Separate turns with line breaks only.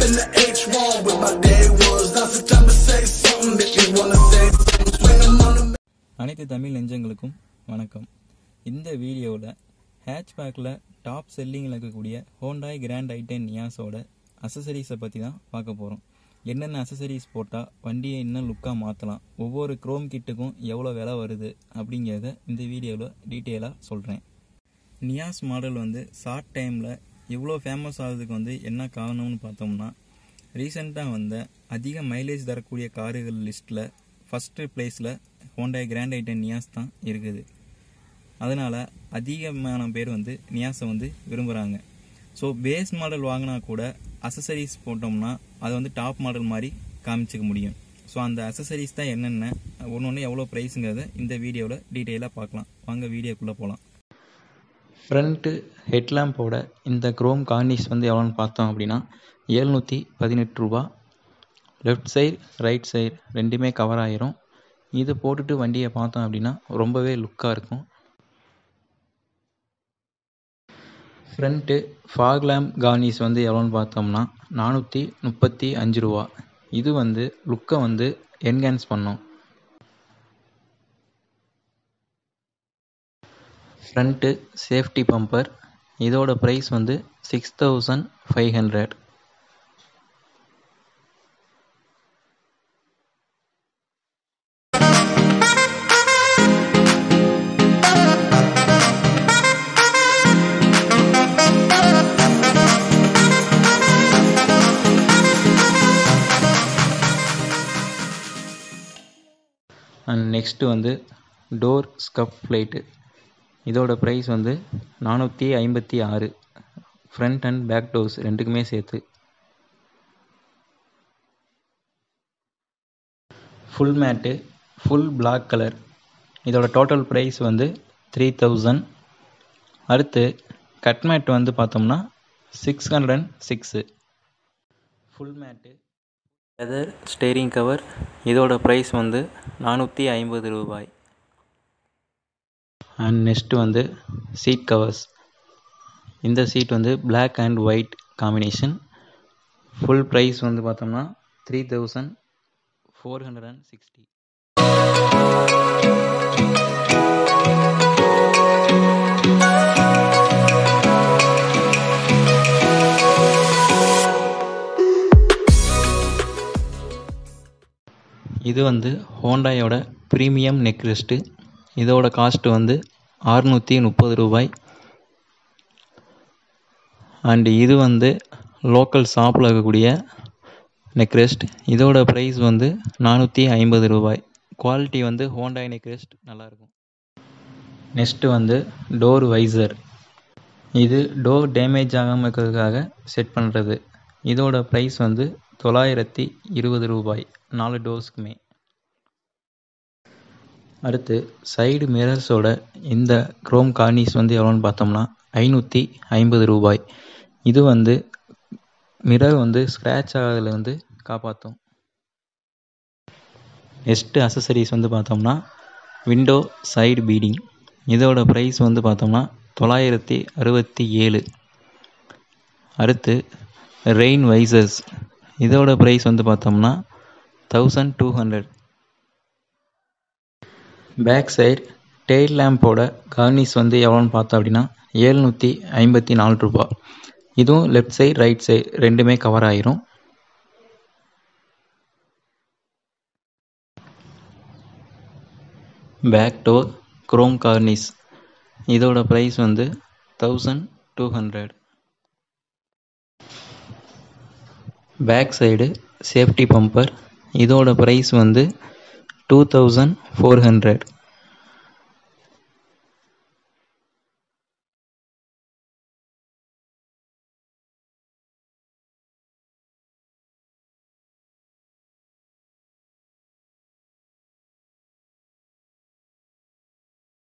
in the H1 with my day ones. Now's the time to say something if you wanna say something. Swing 'em on the
அனைத்து தமிழ் நெஞ்சங்களுக்கும் வணக்கம் இந்த வீடியோவில் ஹேட்ச்பேக்கில் top செல்லிங்கில் இருக்கக்கூடிய Hyundai grand ஐட்டன் நியாஸோட அசசரிஸை பற்றி தான் பார்க்க போகிறோம் என்னென்ன அசசரிஸ் போட்டால் வண்டியை இன்னும் லுக்காக மாற்றலாம் ஒவ்வொரு க்ரோம் கிட்டுக்கும் எவ்வளோ விலை வருது அப்படிங்கிறத இந்த வீடியோவில் டீட்டெயிலாக சொல்கிறேன் நியாஸ் மாடல் வந்து ஷார்ட் டைமில் இவ்வளோ ஃபேமஸ் ஆகிறதுக்கு வந்து என்ன காரணம்னு பார்த்தோம்னா ரீசெண்டாக வந்த அதிக மைலேஜ் தரக்கூடிய காருகள் லிஸ்ட்டில் ஃபஸ்ட்டு பிளேஸில் ஹோண்டாய் கிராண்ட் ஐட்டன் நியாஸ் தான் இருக்குது அதனால் அதிகமான பேர் வந்து நியாஸை வந்து விரும்புகிறாங்க ஸோ பேஸ் மாடல் வாங்கினா கூட அசசரிஸ் போட்டோம்னா அதை வந்து டாப் மாடல் மாதிரி காமிச்சிக்க முடியும் ஸோ அந்த அசசரிஸ் தான் என்னென்ன ஒன்று ஒன்று எவ்வளோ ப்ரைஸுங்கிறத இந்த வீடியோவில் டீட்டெயிலாக பார்க்கலாம் வாங்க வீடியோக்குள்ளே போகலாம் ஃப்ரண்ட்டு ஹெட்லாம்போட இந்த க்ரோம் கார்னிஷ் வந்து எவ்வளோன்னு பார்த்தோம் அப்படின்னா ஏழ்நூற்றி பதினெட்டு ரூபா லெஃப்ட் சைடு ரைட் சைடு ரெண்டுமே கவர் ஆயிரும் இது போட்டுட்டு வண்டியை பார்த்தோம் அப்படின்னா ரொம்பவே லுக்காக இருக்கும் ஃப்ரண்ட்டு ஃபாக் லேம்ப் கார்னிஷ் வந்து எவ்வளோன்னு பார்த்தோம்னா நானூற்றி முப்பத்தி அஞ்சு ரூபா இது வந்து லுக்கை வந்து என்ஹான்ஸ் பண்ணும் ஃப்ரண்ட்டு சேஃப்டி பம்பர் இதோட ப்ரைஸ் வந்து six thousand five hundred and next வந்து டோர் ஸ்கப் லைட்டு இதோட ப்ரைஸ் வந்து நானூற்றி ஐம்பத்தி ஆறு ஃப்ரண்ட் அண்ட் பேக் டோர்ஸ் ரெண்டுக்குமே சேர்த்து full mat full black colour இதோட டோட்டல் ப்ரைஸ் வந்து த்ரீ தௌசண்ட் அடுத்து கட் மேட் வந்து பார்த்தோம்னா six hundred and six full mat leather steering cover இதோட ப்ரைஸ் வந்து நானூற்றி ஐம்பது ரூபாய் அண்ட் நெக்ஸ்ட் வந்து சீட் கவர்ஸ் இந்த சீட் வந்து Black and white combination full price வந்து பார்த்தோம்னா three thousand four hundred and sixty இது வந்து ஹோண்டாயோட ப்ரீமியம் நெக் ரெஸ்ட்டு இதோட காஸ்ட் வந்து அறுநூற்றி முப்பது ரூபாய் அண்ட் இது வந்து லோக்கல் ஷாப்பில் இருக்கக்கூடிய நெக் ரெஸ்ட் இதோட ப்ரைஸ் வந்து நானூற்றி ஐம்பது ரூபாய் குவாலிட்டி வந்து ஹோண்டாய் நெக் ரெஸ்ட் நல்லாயிருக்கும் நெக்ஸ்ட்டு வந்து டோர் வைசர் இது டோர் டேமேஜ் ஆகாமல் இருக்கிறதுக்காக செட் பண்ணுறது இதோட ப்ரைஸ் வந்து தொள்ளாயிரத்தி இருபது ரூபாய் நாலு டோர்ஸ்க்குமே அடுத்து சைடு மிரர்ஸோட இந்த க்ரோம் கார்னிஸ் வந்து எவ்வளோன்னு பார்த்தோம்னா ஐநூற்றி ஐம்பது ரூபாய் இது வந்து மிரர் வந்து ஸ்க்ராட்ச் ஆகிறதுல வந்து காப்பாற்றும் நெக்ஸ்ட்டு அசசரிஸ் வந்து பார்த்தோம்னா விண்டோ சைடு பீடிங் இதோட ப்ரைஸ் வந்து பார்த்தோம்னா தொள்ளாயிரத்தி அறுபத்தி ஏழு அடுத்து ரெயின் வைசர்ஸ் இதோட ப்ரைஸ் வந்து பார்த்தோம்னா thousand two hundred back side tail லேம்போட கார்னிஸ் வந்து எவ்வளோன்னு பார்த்தோம் அப்படின்னா ஏழ்நூற்றி ஐம்பத்தி நாலு ரூபா இதுவும் லெஃப்ட் சைடு ரைட் சைடு ரெண்டுமே கவர் ஆயிரும் பேக் டோர் குரோம் கார்னிஸ் இதோட ப்ரைஸ் வந்து thousand two hundred back side safety bumper இதோட ப்ரைஸ் வந்து டூ தௌசண்ட் ஃபோர் ஹண்ட்ரட்